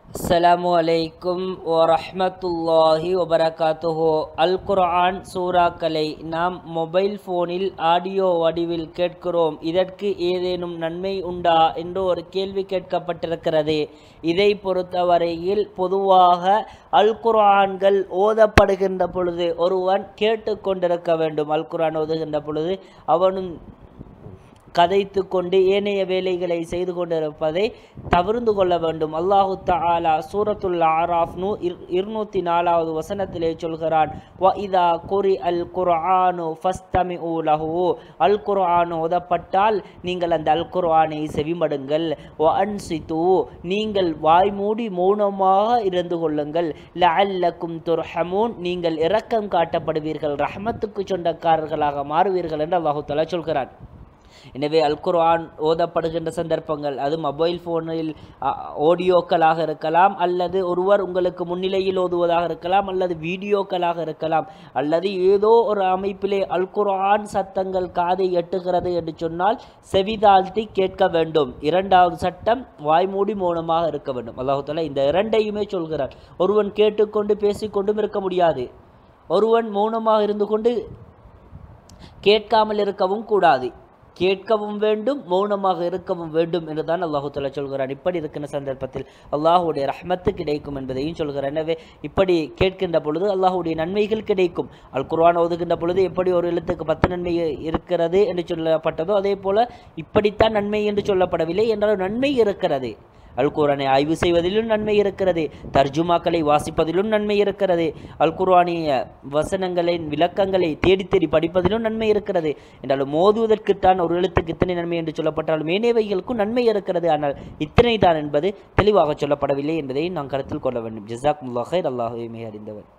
அஸ்ஸலாமு அலைக்கும் வரஹ்மத்துல்லாஹி வபரகாத்துஹு அல் குர்ஆன் சூறாக்களை நாம் மொபைல் ஃபோனில் ஆடியோ வடிவில் கேட்கிறோம் இதற்கு ஏதேனும் நன்மை உண்டா என்று ஒரு கேள்வி கேட்கப்பட்டிருக்கிறது இதை பொறுத்தவரையில் பொதுவாக அல் குர்ஆன்கள் ஓதப்படுகின்ற பொழுது ஒருவன் கேட்டுக்கொண்டிருக்க வேண்டும் அல் குர்ஆன் ஓதுகின்ற பொழுது அவனும் கதைத்து கொண்டு ஏனைய வேலைகளை செய்து கொண்டிருப்பதை தவிர்ந்து கொள்ள வேண்டும் அல்லாஹு தஆலா சூரத்துல் ஆராஃப் நூ இர் இருநூற்றி நாலாவது வசனத்திலே சொல்கிறான் வ இதா குரி அல் குர்ஆனு ஃபஸ்தமி லஹு அல் குர்ஆன் ஓதப்பட்டால் நீங்கள் அந்த அல் குர்ஆனை செவிமடுங்கள் வ அன்சித்து நீங்கள் வாய் மூடி மௌனமாக இருந்து கொள்ளுங்கள் லஅல்லக்கும் துர்ஹமூன் நீங்கள் இரக்கம் காட்டப்படுவீர்கள் ரஹமத்துக்கு சொந்தக்காரர்களாக மாறுவீர்கள் என்று அல்லாஹு தஆலா சொல்கிறான் எனவே அல் குர்ஆன் ஓதப்படுகின்ற சந்தர்ப்பங்கள் அது மொபைல் ஃபோனில் ஆடியோக்களாக இருக்கலாம் அல்லது ஒருவர் உங்களுக்கு முன்னிலையில் ஓதுவதாக இருக்கலாம் அல்லது வீடியோக்களாக இருக்கலாம் அல்லது ஏதோ ஒரு அமைப்பிலே அல் குர்ஆன் சத்தங்கள் காதை எட்டுகிறது என்று சொன்னால் செவிதாழ்த்தி கேட்க வேண்டும் இரண்டாவது சட்டம் வாய்மூடி மௌனமாக இருக்க வேண்டும் அல்லாஹு தாலா இந்த இரண்டையுமே சொல்கிறார் ஒருவன் கேட்டுக்கொண்டு பேசிக்கொண்டும் இருக்க முடியாது ஒருவன் மௌனமாக இருந்து கொண்டு கேட்காமல் இருக்கவும் கூடாது கேட்கவும் வேண்டும் மௌனமாக இருக்கவும் வேண்டும் என்று தான் அல்லாஹு தலா சொல்கிறான் இப்படி இருக்கின்ற சந்தர்ப்பத்தில் அல்லாஹுடைய ரஹ்மத்து கிடைக்கும் என்பதையும் சொல்கிறார் எனவே இப்படி கேட்கின்ற பொழுது அல்லாஹுடைய நன்மைகள் கிடைக்கும் அல் குர்ஆன் ஓதுகின்ற பொழுது எப்படி ஒரு எழுத்துக்கு பத்து நன்மை இருக்கிறது என்று சொல்லப்பட்டதோ அதே போல இப்படித்தான் நன்மை என்று சொல்லப்படவில்லை என்றாலும் நன்மை இருக்கிறது அல் குர்ஆனை ஆய்வு செய்வதிலும் நன்மை இருக்கிறது தர்ஜுமாக்களை வாசிப்பதிலும் நன்மை இருக்கிறது அல் குர்ஆனிய வசனங்களின் விளக்கங்களை தேடி தேடி படிப்பதிலும் நன்மை இருக்கிறது என்றாலும் மோதுவதற்குத்தான் ஒரு எழுத்துக்கு இத்தனை நன்மை என்று சொல்லப்பட்டாலும் மேனேவைகளுக்கும் நன்மை இருக்கிறது ஆனால் இத்தனை தான் என்பது தெளிவாக சொல்லப்படவில்லை என்பதை நாம் கருத்தில் கொள்ள வேண்டும் ஜிசாக் முல்லாஹர் அல்லாஹுமே அறிந்தவர்